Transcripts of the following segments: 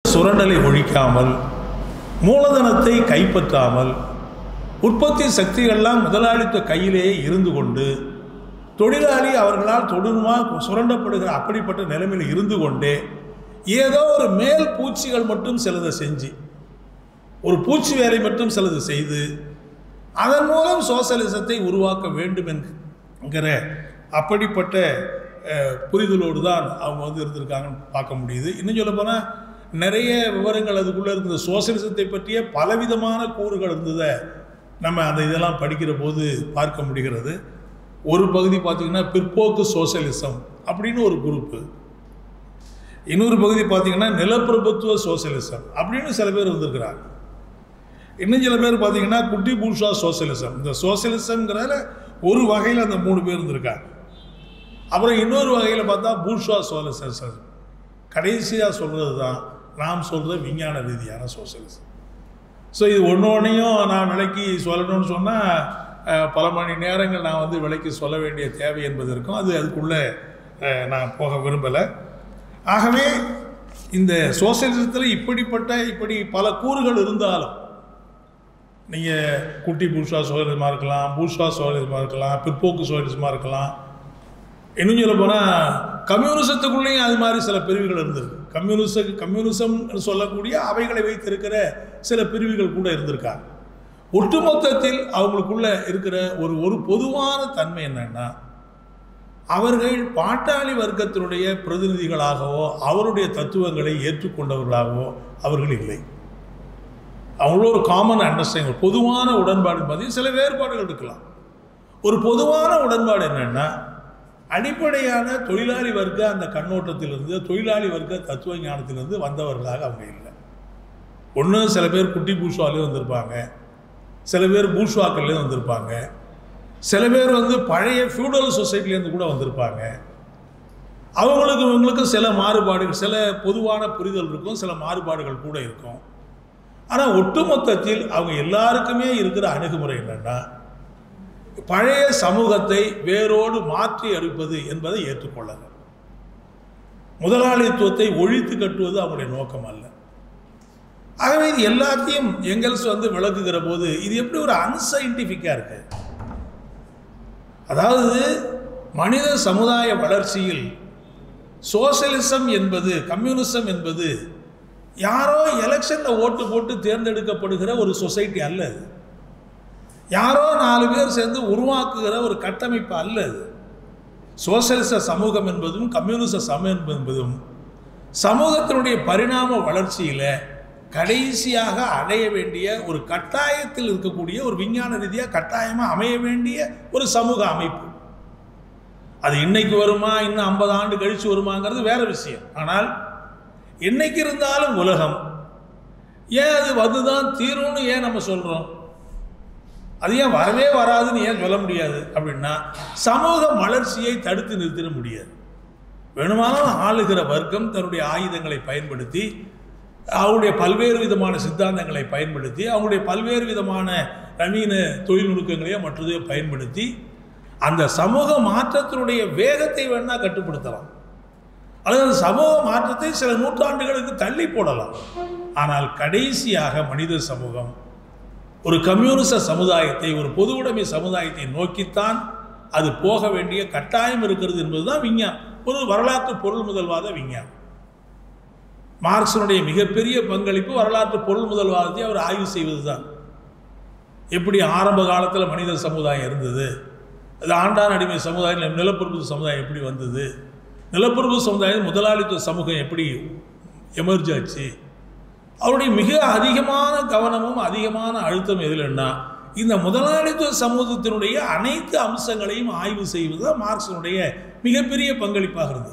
சுரண்டலை ஒழிக்காமல் மூலதனத்தை கைப்பற்றாமல் உற்பத்தி சக்திகள்லாம் முதலாளித்துவ கையிலேயே இருந்து கொண்டு தொழிலாளி அவர்களால் தொடர்மாக சுரண்டப்படுகிற அப்படிப்பட்ட நிலைமையில் இருந்து கொண்டே ஏதோ ஒரு மேல் பூச்சிகள் மட்டும் சிலதை செஞ்சு ஒரு பூச்சி வேலை மட்டும் சிலது செய்து அதன் மூலம் சோசலிசத்தை உருவாக்க வேண்டும் என்கிற அப்படிப்பட்ட அஹ், புரிதலோடு தான் அவங்க வந்து இருந்திருக்காங்கன்னு பார்க்க முடியுது இன்னும் சொல்ல போனால் நிறைய விவரங்கள் அதுக்குள்ளே இருந்தது சோசலிசத்தை பற்றிய பலவிதமான கூறுகள் இருந்ததை நம்ம அந்த இதெல்லாம் படிக்கிற போது பார்க்க முடிகிறது ஒரு பகுதி பார்த்திங்கன்னா பிற்போக்கு சோசலிசம் அப்படின்னு ஒரு குரூப்பு இன்னொரு பகுதி பார்த்திங்கன்னா நிலப்பிரபுத்துவ சோசலிசம் அப்படின்னு சில பேர் வந்திருக்கிறாங்க இன்னும் சில பேர் பார்த்தீங்கன்னா குட்டி பூஷா சோசியலிசம் இந்த சோசியலிசம்ங்கிறதுல ஒரு வகையில் அந்த மூணு பேர் இருந்திருக்காங்க அப்புறம் இன்னொரு வகையில் பார்த்தா பூஷா சோசியலிசம் கடைசியாக சொல்கிறது தான் நாம் சொல்கிற விஞ்ஞான ரீதியான சோசியலிசம் ஸோ இது ஒன்று ஒன்றையும் நான் விலைக்கு சொல்லணும்னு சொன்னால் பல மணி நேரங்கள் நான் வந்து விலைக்கு சொல்ல வேண்டிய தேவை என்பது இருக்கும் அது அதுக்குள்ளே அஹ், நான் போக விரும்பலை ஆகவே இந்த சோசியலிசத்தில் இப்படிப்பட்ட இப்படி பல கூறுகள் இருந்தாலும் நீங்கள் குட்டி பூஷா சோழலிசமாக இருக்கலாம் பூஷா சோழலிசமாக இருக்கலாம் பிற்போக்கு சோழலிசமாக இருக்கலாம் இன்னும் சொல்ல போனால் கம்யூனிசத்துக்குள்ளேயும் அது மாதிரி சில பிரிவுகள் இருந்திருக்கு கம்யூனிச கம்யூனிசம் சொல்லக்கூடிய அவைகளை வைத்திருக்கிற சில பிரிவுகள் கூட இருந்திருக்காங்க ஒட்டுமொத்தத்தில் அவங்களுக்குள்ள இருக்கிற ஒரு ஒரு பொதுவான தன்மை என்னன்னா அவர்கள் பாட்டாளி வர்க்கத்தினுடைய பிரதிநிதிகளாகவோ அவருடைய தத்துவங்களை ஏற்றுக்கொண்டவர்களாகவோ அவர்கள் இல்லை அவங்களோட ஒரு காமன் அண்டர்ஸ்டாண்டிங் பொதுவான உடன்பாடு பார்த்தீங்கன்னா சில வேறுபாடுகள் இருக்கலாம் ஒரு பொதுவான உடன்பாடு என்னன்னா அடிப்படையான தொழிலாளி வர்க்க அந்த கண்ணோட்டத்திலிருந்து தொழிலாளி வர்க்க தத்துவ ஞானத்திலிருந்து வந்தவர்களாக அவங்க இல்லை ஒன்று சில பேர் குட்டி பூஷ்வாலே வந்திருப்பாங்க சில பேர் பூஷ்வாக்கள்லேயும் வந்திருப்பாங்க சில பேர் வந்து பழைய ஃபியூடல் சொசைட்டிலேருந்து கூட வந்திருப்பாங்க அவங்களுக்கு இவங்களுக்கு சில மாறுபாடுகள் சில பொதுவான புரிதல் இருக்கும் சில மாறுபாடுகள் கூட இருக்கும் ஆனால் ஒட்டுமொத்தத்தில் அவங்க எல்லாருக்குமே இருக்கிற அணுகுமுறை என்னன்னா பழைய சமூகத்தை வேரோடு மாற்றி அடிப்பது என்பதை ஏற்றுக்கொள்ளல முதலாளித்துவத்தை ஒழித்து கட்டுவது அவங்களுடைய நோக்கம் அல்ல ஆகவே இது எல்லாத்தையும் எங்கெல்ஸ் வந்து விளக்குகிற போது இது எப்படி ஒரு அன்சைன்டிஃபிக்காக இருக்கு அதாவது மனித சமுதாய வளர்ச்சியில் சோசியலிசம் என்பது கம்யூனிசம் என்பது யாரோ எலெக்ஷனில் ஓட்டு போட்டு தேர்ந்தெடுக்கப்படுகிற ஒரு சொசைட்டி அல்ல அது யாரோ நாலு பேர் சேர்ந்து உருவாக்குகிற ஒரு கட்டமைப்பு அல்ல அது சோசியலிச சமூகம் என்பதும் கம்யூனிச சமூகம் என்பதும் சமூகத்தினுடைய பரிணாம வளர்ச்சியில் கடைசியாக அடைய வேண்டிய ஒரு கட்டாயத்தில் இருக்கக்கூடிய ஒரு விஞ்ஞான ரீதியாக கட்டாயமாக அமைய வேண்டிய ஒரு சமூக அமைப்பு அது இன்னைக்கு வருமா இன்னும் ஐம்பது ஆண்டு கழிச்சு வருமாங்கிறது வேற விஷயம் ஆனால் என்னைக்கு இருந்தாலும் உலகம் ஏன் அது வந்துதான் தீரும்னு ஏன் நம்ம சொல்கிறோம் அது ஏன் வரவே வராதுன்னு ஏன் சொல்ல முடியாது அப்படின்னா சமூக வளர்ச்சியை தடுத்து நிறுத்திட முடியாது வேணுமானாலும் ஆளுகிற வர்க்கம் தன்னுடைய ஆயுதங்களை பயன்படுத்தி அவங்களுடைய பல்வேறு விதமான சித்தாந்தங்களை பயன்படுத்தி அவங்களுடைய பல்வேறு விதமான நவீன தொழில்நுட்பங்களையோ மற்றதையோ பயன்படுத்தி அந்த சமூக மாற்றத்தினுடைய வேகத்தை வேணா கட்டுப்படுத்தலாம் அல்லது அந்த சமூக மாற்றத்தை சில நூற்றாண்டுகளுக்கு தள்ளி போடலாம் ஆனால் கடைசியாக மனித சமூகம் ஒரு கம்யூனிச சமுதாயத்தை ஒரு பொது உடைமை சமுதாயத்தை நோக்கித்தான் அது போக வேண்டிய கட்டாயம் இருக்கிறது என்பதுதான் விஞ்ஞானம் ஒரு வரலாற்று பொருள் முதல்வாத விஞ்ஞானம் மார்க்சனுடைய மிகப்பெரிய பங்களிப்பு வரலாற்று பொருள் முதல்வாதத்தை அவர் ஆய்வு செய்வதுதான் எப்படி ஆரம்ப காலத்தில் மனித சமுதாயம் இருந்தது அது ஆண்டான் அடிமை சமுதாயம் நிலப்பிரபு சமுதாயம் எப்படி வந்தது நிலப்பிரபு சமுதாயம் முதலாளித்துவ சமூகம் எப்படி எமர்ஜ் ஆச்சு அவருடைய மிக அதிகமான கவனமும் அதிகமான அழுத்தம் எதுலன்னா இந்த முதலாளித்துவ சமூகத்தினுடைய அனைத்து அம்சங்களையும் ஆய்வு செய்வது தான் மார்க்சனுடைய மிகப்பெரிய பங்களிப்பாக இருந்தது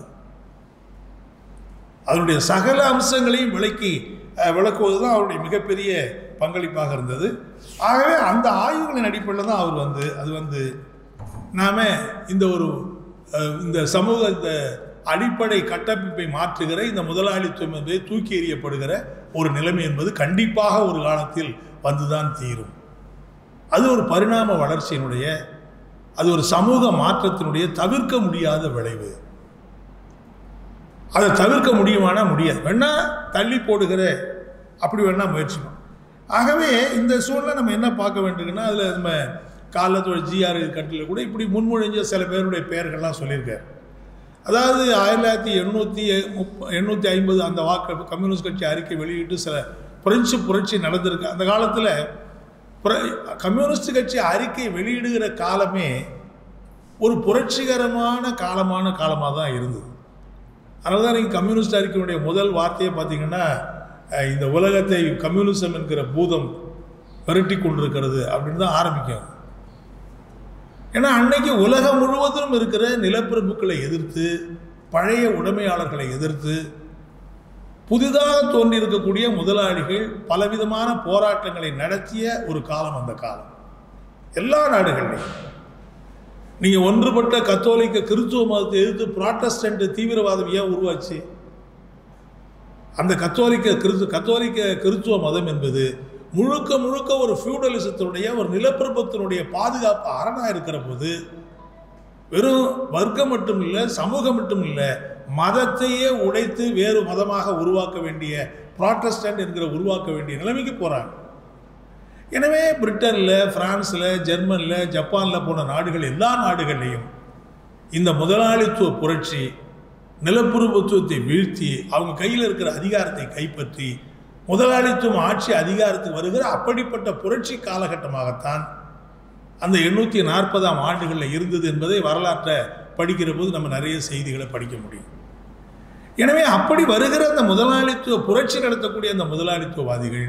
அதனுடைய சகல அம்சங்களையும் விளக்கி அஹ், விளக்குவது தான் அவருடைய மிகப்பெரிய பங்களிப்பாக இருந்தது ஆகவே அந்த ஆய்வுகளின் அடிப்படையில் தான் அவர் வந்து அது வந்து நாம இந்த ஒரு அஹ், இந்த சமூக இந்த அடிப்படை கட்டமைப்பை மாற்றுகிற இந்த முதலாளித்துவம் என்பதை தூக்கி எறியப்படுகிற ஒரு நிலைமை என்பது கண்டிப்பாக ஒரு காலத்தில் வந்துதான் தீரும் அது ஒரு பரிணாம வளர்ச்சியினுடைய அது ஒரு சமூக மாற்றத்தினுடைய தவிர்க்க முடியாத விளைவு அதை தவிர்க்க முடியுமானா முடியாது வேணா தள்ளி போடுகிற அப்படி வேணா முயற்சி பண்ணணும். ஆகவே இந்த சூழ்நிலை நம்ம என்ன பார்க்க வேண்டியதுன்னா அதில் நம்ம காலத்தோட ஜிஆர் கட்டில் கூட இப்படி முன்மொழிஞ்ச சில பேருடைய பெயர்கள்லாம் சொல்லியிருக்காரு அதாவது ஆயிரத்தி தொள்ளாயிரத்தி எண்ணூற்றி முப்ப எண்ணூற்றி ஐம்பது அந்த வாக்கு கம்யூனிஸ்ட் கட்சி அறிக்கை வெளியிட்டு சில பிரெஞ்சு புரட்சி நடந்திருக்கு அந்த காலத்தில் கம்யூனிஸ்ட் கட்சி அறிக்கை வெளியிடுகிற காலமே ஒரு புரட்சிகரமான காலமான காலமாக தான் இருந்தது அதனால தான் நீங்கள் கம்யூனிஸ்ட் அறிக்கையினுடைய முதல் வார்த்தையை பார்த்தீங்கன்னா அஹ், இந்த உலகத்தை கம்யூனிசம் என்கிற பூதம் விரட்டி கொண்டிருக்கிறது அப்படின்னு தான் ஆரம்பிக்கும் ஏன்னா அன்னைக்கு உலகம் முழுவதும் இருக்கிற நிலப்பிரபுக்களை எதிர்த்து பழைய உடைமையாளர்களை எதிர்த்து புதிதாக தோன்றியிருக்கக்கூடிய முதலாளிகள் பலவிதமான போராட்டங்களை நடத்திய ஒரு காலம் அந்த காலம் எல்லா நாடுகள்லையும் நீங்க ஒன்றுபட்ட கத்தோலிக்க கிறிஸ்துவ மதத்தை எதிர்த்து புராட்டஸ்டன்ட் தீவிரவாதம் ஏன் உருவாச்சு அந்த கத்தோலிக்க கிறிஸ்து கத்தோலிக்க கிறிஸ்துவ மதம் என்பது முழுக்க முழுக்க ஒரு ஃபியூடலிசத்தினுடைய ஒரு நிலப்பிரபத்தினுடைய பாதுகாப்பு அரணா இருக்கிற போது வெறும் வர்க்கம் மட்டும் இல்லை சமூகம் மட்டும் இல்லை மதத்தையே உடைத்து வேறு மதமாக உருவாக்க வேண்டிய ப்ராட்டஸ்டன்ட் என்கிற உருவாக்க வேண்டிய நிலைமைக்கு போறாங்க எனவே பிரிட்டனில் பிரான்ஸில் ஜெர்மனில் ஜப்பானில் போன நாடுகள் எல்லா நாடுகள்லையும் இந்த முதலாளித்துவ புரட்சி நிலப்பிரபுத்துவத்தை வீழ்த்தி அவங்க கையில் இருக்கிற அதிகாரத்தை கைப்பற்றி முதலாளித்துவம் ஆட்சி அதிகாரத்துக்கு வருகிற அப்படிப்பட்ட புரட்சி காலகட்டமாகத்தான் அந்த எண்ணூற்றி நாற்பதாம் ஆண்டுகளில் இருந்தது என்பதை வரலாற்றை படிக்கிற போது நம்ம நிறைய செய்திகளை படிக்க முடியும் எனவே அப்படி வருகிற அந்த முதலாளித்துவ புரட்சி நடத்தக்கூடிய அந்த முதலாளித்துவவாதிகள்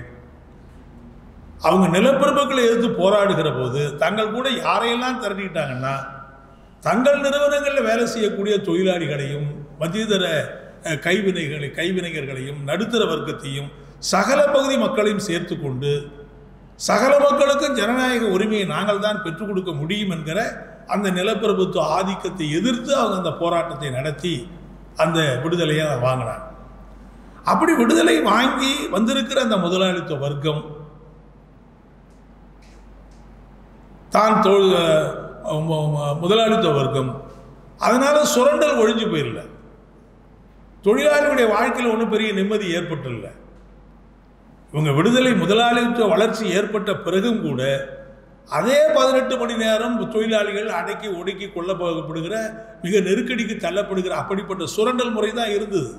அவங்க நிலப்பிரபுக்களை எதிர்த்து போராடுகிற போது தங்கள் கூட யாரையெல்லாம் திரட்டிக்கிட்டாங்கன்னா தங்கள் நிறுவனங்களில் வேலை செய்யக்கூடிய தொழிலாளிகளையும் மத்தியதர அஹ், கைவினைகளை கைவினைஞர்களையும் நடுத்தர வர்க்கத்தையும் சகல பகுதி மக்களையும் சேர்த்து கொண்டு சகல மக்களுக்கும் ஜனநாயக உரிமையை நாங்கள் தான் பெற்றுக் கொடுக்க முடியும் என்கிற அந்த நிலப்பிரபுத்துவ ஆதிக்கத்தை எதிர்த்து அவங்க அந்த போராட்டத்தை நடத்தி அந்த விடுதலையை வாங்கினாங்க அப்படி விடுதலை வாங்கி வந்திருக்கிற அந்த முதலாளித்துவ வர்க்கம் தான் தொ- அஹ் மு- மு- முதலாளித்துவ வர்க்கம் அதனால சுரண்டல் ஒழிஞ்சு போயிடல தொழிலாளிகளுடைய வாழ்க்கையில் ஒன்றும் பெரிய நிம்மதி ஏற்பட்டுள்ள இவங்க விடுதலை முதலாளித்துவ வளர்ச்சி ஏற்பட்ட பிறகும் கூட அதே பதினெட்டு மணி நேரம் தொழிலாளிகள் அடக்கி ஒடுக்கி கொல்லப்படுகிற மிக நெருக்கடிக்கு தள்ளப்படுகிற அப்படிப்பட்ட சுரண்டல் முறை தான் இருந்தது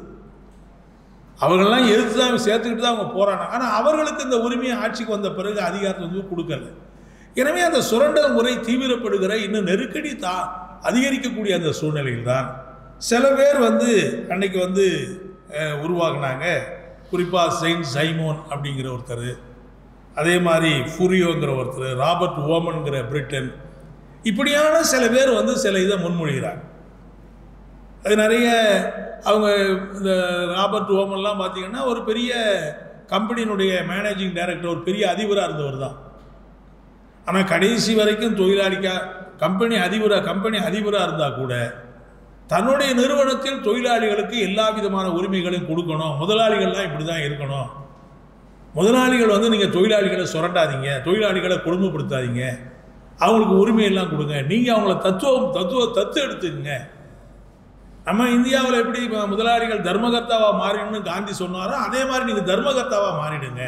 அவர்கள்லாம் எதிர்த்து தான் சேர்த்துக்கிட்டு தான் அவங்க போராடினாங்க ஆனால் அவர்களுக்கு இந்த உரிமையை ஆட்சிக்கு வந்த பிறகு அதிகாரத்தை வந்து கொடுக்கல எனவே அந்த சுரண்டல் முறை தீவிரப்படுகிற இன்னும் நெருக்கடி தா அதிகரிக்கக்கூடிய அந்த சூழ்நிலையில் தான் சில பேர் வந்து அன்னைக்கு வந்து அஹ், உருவாக்குனாங்க குறிப்பாக செயின்ட் சைமோன் அப்படிங்கிற ஒருத்தர் அதே மாதிரி ஃபுரியோங்கிற ஒருத்தர் ராபர்ட் ஓமன்கிற பிரிட்டன் இப்படியான சில பேர் வந்து சில இதை முன்மொழிகிறாங்க அது நிறைய அவங்க இந்த ராபர்ட் ஓமன்லாம் பார்த்தீங்கன்னா ஒரு பெரிய கம்பெனியினுடைய மேனேஜிங் டைரக்டர் ஒரு பெரிய அதிபராக இருந்தவர் தான் ஆனால் கடைசி வரைக்கும் தொழிலாளிக்கா கம்பெனி அதிபராக கம்பெனி அதிபராக இருந்தால் கூட தன்னுடைய நிறுவனத்தில் தொழிலாளிகளுக்கு எல்லா விதமான உரிமைகளையும் கொடுக்கணும் முதலாளிகள்லாம் இப்படி தான் இருக்கணும் முதலாளிகள் வந்து நீங்கள் தொழிலாளிகளை சுரண்டாதீங்க தொழிலாளிகளை கொடுமைப்படுத்தாதீங்க அவங்களுக்கு உரிமையெல்லாம் கொடுங்க நீங்கள் அவங்கள தத்துவம் தத்துவ தத்து எடுத்துக்கங்க நம்ம இந்தியாவில் எப்படி ம- முதலாளிகள் தர்மகர்த்தாவா மாறிடணும்னு காந்தி சொன்னாரோ அதே மாதிரி நீங்கள் தர்மகர்த்தாவா மாறிடுங்க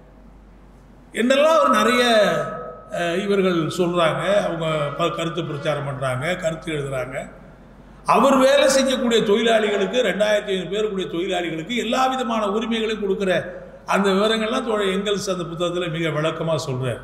என்றெல்லாம் அவர் நிறைய அஹ், இவர்கள் சொல்கிறாங்க அவங்க ப- கருத்து பிரச்சாரம் பண்ணுறாங்க கருத்து எழுதுகிறாங்க அவர் வேலை செய்யக்கூடிய தொழிலாளிகளுக்கு ரெண்டாயிரத்தி ஐநூறு பேர் கூடிய தொழிலாளிகளுக்கு எல்லா விதமான உரிமைகளையும் கொடுக்குற அந்த விவரங்கள்லாம் தோழ எங்கல்ஸ் அந்த புத்தகத்தில் மிக விளக்கமாக சொல்கிறார்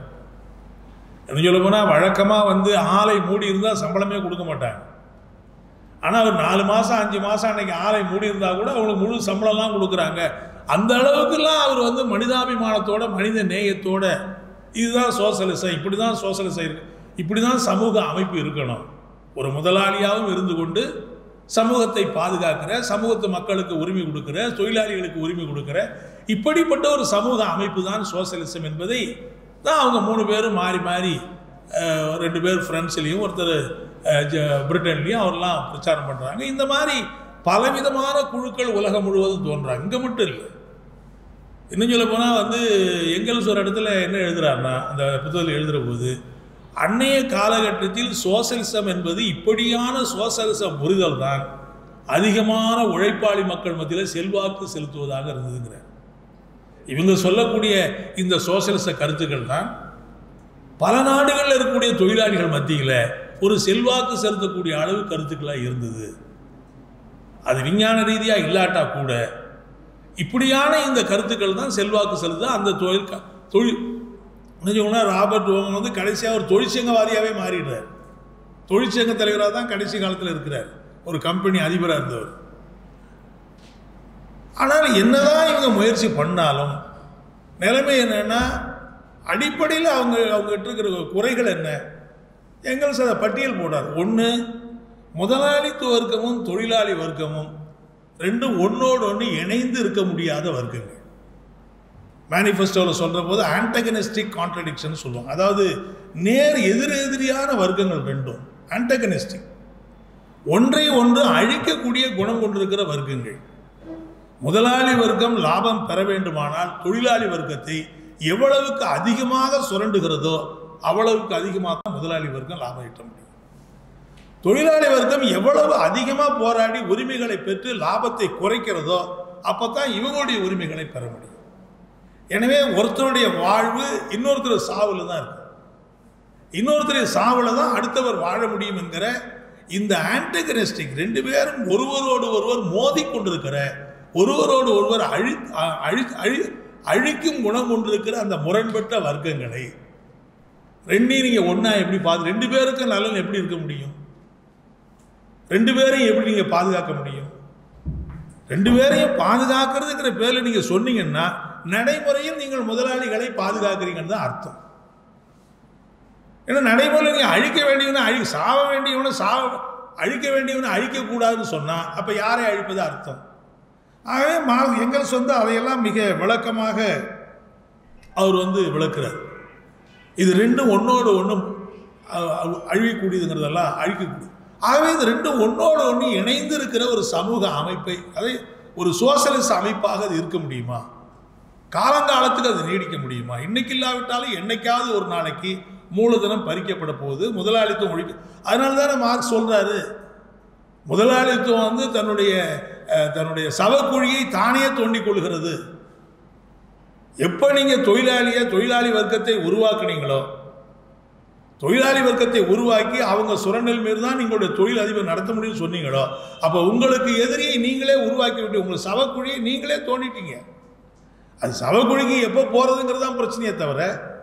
என்ன சொல்ல போனால் வழக்கமாக வந்து ஆலை மூடி இருந்தால் சம்பளமே கொடுக்க மாட்டாங்க ஆனால் அவர் நாலு மாதம் அஞ்சு மாதம் அன்னைக்கு ஆலை மூடி இருந்தால் கூட அவங்களுக்கு முழு சம்பளம்லாம் கொடுக்குறாங்க அந்த அளவுக்குலாம் அவர் வந்து மனிதாபிமானத்தோட மனித நேயத்தோட இதுதான் சோசலிசம் இப்படி தான் சோசலிசம் இருக்கு இப்படி தான் சமூக அமைப்பு இருக்கணும் ஒரு முதலாளியாகவும் இருந்து கொண்டு சமூகத்தை பாதுகாக்கிற சமூகத்து மக்களுக்கு உரிமை கொடுக்கிற தொழிலாளிகளுக்கு உரிமை கொடுக்கிற இப்படிப்பட்ட ஒரு சமூக அமைப்பு தான் சோசலிசம் என்பதை தான் அவங்க மூணு பேரும் மாறி மாறி அஹ், ரெண்டு பேர் ஃப்ரான்ஸ்லேயும் ஒருத்தர் அஹ், ஜ- பிரிட்டன்லேயும் அவர்லாம் பிரச்சாரம் பண்ணுறாங்க இந்த மாதிரி பலவிதமான குழுக்கள் உலகம் முழுவதும் தோன்றாங்க இங்கே மட்டும் இல்லை இன்னும் சொல்ல போனால் வந்து எங்கெல்ஸ் ஒரு இடத்துல என்ன எழுதுறாருன்னா அந்த புத்தகத்தில் எழுதுகிற போது அன்னைய காலகட்டத்தில் சோசலிசம் என்பது இப்படியான சோசலிச முறிதல் தான் அதிகமான உழைப்பாளி மக்கள் மத்தியில் செல்வாக்கு செலுத்துவதாக இருந்ததுங்கிறார் இவங்க சொல்லக்கூடிய இந்த சோசியலிச கருத்துக்கள் தான் பல நாடுகளில் இருக்கக்கூடிய தொழிலாளிகள் மத்தியில் ஒரு செல்வாக்கு செலுத்தக்கூடிய அளவு கருத்துக்களாக இருந்தது அது விஞ்ஞான ரீதியாக இல்லாட்டா கூட இப்படியான இந்த கருத்துக்கள் தான் செல்வாக்கு செலுத்த அந்த தொழில் க- தொழில் நினைச்சோம்னா ராபர்ட் ஓமன் வந்து கடைசியாக ஒரு தொழிற்சங்கவாதியாகவே மாறிடுறார் தொழிற்சங்க தலைவராக தான் கடைசி காலத்தில் இருக்கிறார் ஒரு கம்பெனி அதிபராக இருந்தவர் ஆனால் என்னதான் இவங்க முயற்சி பண்ணாலும் நிலைமை என்னன்னா அடிப்படையில் அவங்க அவங்ககிட்ட இருக்கிற குறைகள் என்ன எங்கள்ஸ் அதை பட்டியல் போடார் ஒன்று முதலாளித்துவ வர்க்கமும் தொழிலாளி வர்க்கமும் ரெண்டும் ஒன்னோடு ஒன்று இணைந்து இருக்க முடியாத வர்க்கங்கள் மேனிஃபெஸ்டோவில் சொல்கிற போது ஆன்டகனிஸ்டிக் கான்ட்ரடிக்ஷன் சொல்லுவோம் அதாவது நேர் எதிரெதிரியான வர்க்கங்கள் ரெண்டும் ஆன்டகனிஸ்டிக் ஒன்றை ஒன்று அழிக்கக்கூடிய குணம் கொண்டிருக்கிற வர்க்கங்கள் முதலாளி வர்க்கம் லாபம் பெற வேண்டுமானால் தொழிலாளி வர்க்கத்தை எவ்வளவுக்கு அதிகமாக சுரண்டுகிறதோ அவ்வளவுக்கு அதிகமாக தான் முதலாளி வர்க்கம் லாபம் ஈட்ட முடியும் தொழிலாளி வர்க்கம் எவ்வளவு அதிகமாக போராடி உரிமைகளை பெற்று லாபத்தை குறைக்கிறதோ அப்பதான் இவங்களுடைய உரிமைகளை பெற முடியும் எனவே ஒருத்தருடைய வாழ்வு இன்னொருத்தர் சாவுல தான் இருக்கு இன்னொருத்தருடைய சாவுல தான் அடுத்தவர் வாழ முடியும் என்கிற இந்த ஆன்டகனிஸ்டிக் ரெண்டு பேரும் ஒருவரோடு ஒருவர் மோதி கொண்டிருக்கிற ஒருவரோடு ஒருவர் அழி அ- அழி அழி அழிக்கும் குணம் கொண்டிருக்கிற அந்த முரண்பட்ட வர்க்கங்களை ரெண்டையும் நீங்க ஒண்ணா எப்படி பார்த்து ரெண்டு பேருக்கும் நலன் எப்படி இருக்க முடியும் ரெண்டு பேரையும் எப்படி நீங்க பாதுகாக்க முடியும் ரெண்டு பேரையும் பாதுகாக்கிறதுங்கிற பேர்ல நீங்க சொன்னீங்கன்னா நடைமுறையில் நீங்கள் முதலாளிகளை பாதுகாக்கிறீங்கன்னு தான் அர்த்தம் ஏன்னா நடைமுறையில் நீங்க அழிக்க வேண்டியவனை அழி சாவ வேண்டியவனை சாவ அழிக்க வேண்டியவனை அழிக்கக்கூடாதுன்னு சொன்னா அப்ப யாரை அழிப்பது அர்த்தம் ஆகவே மா எங்கள் சொந்த அதையெல்லாம் மிக விளக்கமாக அவர் வந்து விளக்குறார் இது ரெண்டும் ஒன்னோடு ஒன்றும் அழியக்கூடியதுங்கிறதெல்லாம் அழிக்கக்கூடியது ஆகவே இது ரெண்டும் ஒன்னோடு ஒன்று இணைந்து இருக்கிற ஒரு சமூக அமைப்பை அதை ஒரு சோசலிச அமைப்பாக அது இருக்க முடியுமா காலங்காலத்துக்கு அது நீடிக்க முடியுமா இன்னைக்கு இல்லாவிட்டாலும் என்னைக்காவது ஒரு நாளைக்கு மூலதனம் பறிக்கப்பட போகுது முதலாளித்துவம் ஒழிக்க அதனால தானே மார்க் சொல்றாரு முதலாளித்துவம் வந்து தன்னுடைய அஹ், தன்னுடைய சவக்குழியை தானே தோண்டிக் கொள்கிறது எப்ப நீங்க தொழிலாளிய தொழிலாளி வர்க்கத்தை உருவாக்குனீங்களோ தொழிலாளி வர்க்கத்தை உருவாக்கி அவங்க சுரண்டல் மீது தான் நீங்களுடைய தொழில் அதிபர் நடத்த முடியும்னு சொன்னீங்களோ அப்ப உங்களுக்கு எதிரியை நீங்களே உருவாக்கி விட்டு உங்கள் சவக்குழியை நீங்களே தோண்டிட்டீங்க அது சவக்குழிக்கு எப்போ போறதுங்கிறது தான் பிரச்சனையே தவிர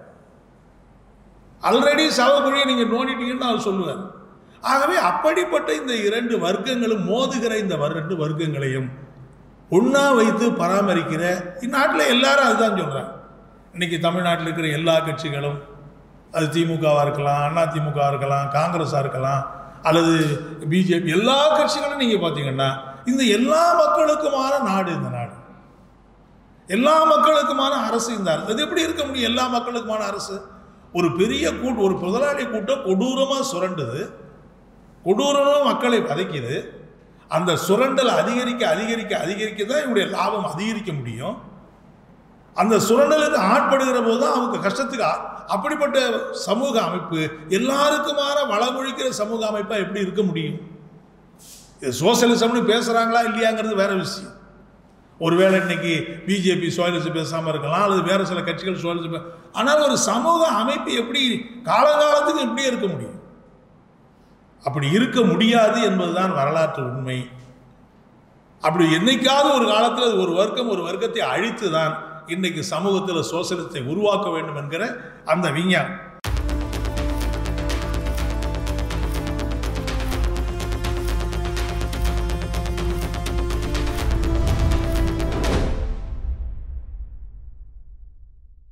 ஆல்ரெடி சவக்குழியை நீங்க நோண்டிட்டீங்கன்னு அவர் சொல்லுவார் ஆகவே அப்படிப்பட்ட இந்த இரண்டு வர்க்கங்களும் மோதுகிற இந்த வர்- ரெண்டு வர்க்கங்களையும் ஒண்ணா வைத்து பராமரிக்கிற இந்நாட்டில் எல்லாரும் அதுதான் சொல்றாங்க இன்னைக்கு தமிழ்நாட்டில் இருக்கிற எல்லா கட்சிகளும் அது திமுகவா இருக்கலாம் அண்ணா திமுக இருக்கலாம் காங்கிரஸா இருக்கலாம் அல்லது பிஜேபி எல்லா கட்சிகளும் நீங்க பார்த்தீங்கன்னா இந்த எல்லா மக்களுக்குமான நாடு இந்த நாடு எல்லா மக்களுக்குமான அரசு இந்த அரசு அது எப்படி இருக்க முடியும் எல்லா மக்களுக்குமான அரசு ஒரு பெரிய கூட்டு ஒரு முதலாளி கூட்டம் கொடூரமா சுரண்டுது கொடூரமா மக்களை வதைக்குது அந்த சுரண்டல் அதிகரிக்க அதிகரிக்க அதிகரிக்க தான் இவங்களுடைய லாபம் அதிகரிக்க முடியும் அந்த சுரண்டலுக்கு ஆட்படுகிற போது தான் அவங்க கஷ்டத்துக்கு ஆ- அப்படிப்பட்ட சமூக அமைப்பு எல்லாருக்குமான வளமொழிக்கிற சமூக அமைப்பா எப்படி இருக்க முடியும் இது சோசியலிசம்னு பேசுறாங்களா இல்லையாங்கிறது வேற விஷயம் ஒருவேளை இன்னைக்கு பிஜேபி சோயலிசம் பேசாம இருக்கலாம் அல்லது வேற சில கட்சிகள் சோயலிசம் பே- ஆனால் ஒரு சமூக அமைப்பு எப்படி காலகாலத்துக்கு எப்படியே இருக்க முடியும் அப்படி இருக்க முடியாது என்பதுதான் வரலாற்று உண்மை அப்படி என்னைக்காவது ஒரு காலத்தில் ஒரு வர்க்கம் ஒரு வர்க்கத்தை அழித்து தான் இன்னைக்கு சமூகத்தில் சோசலிசத்தை உருவாக்க வேண்டும் என்கிற அந்த விஞ்ஞானம்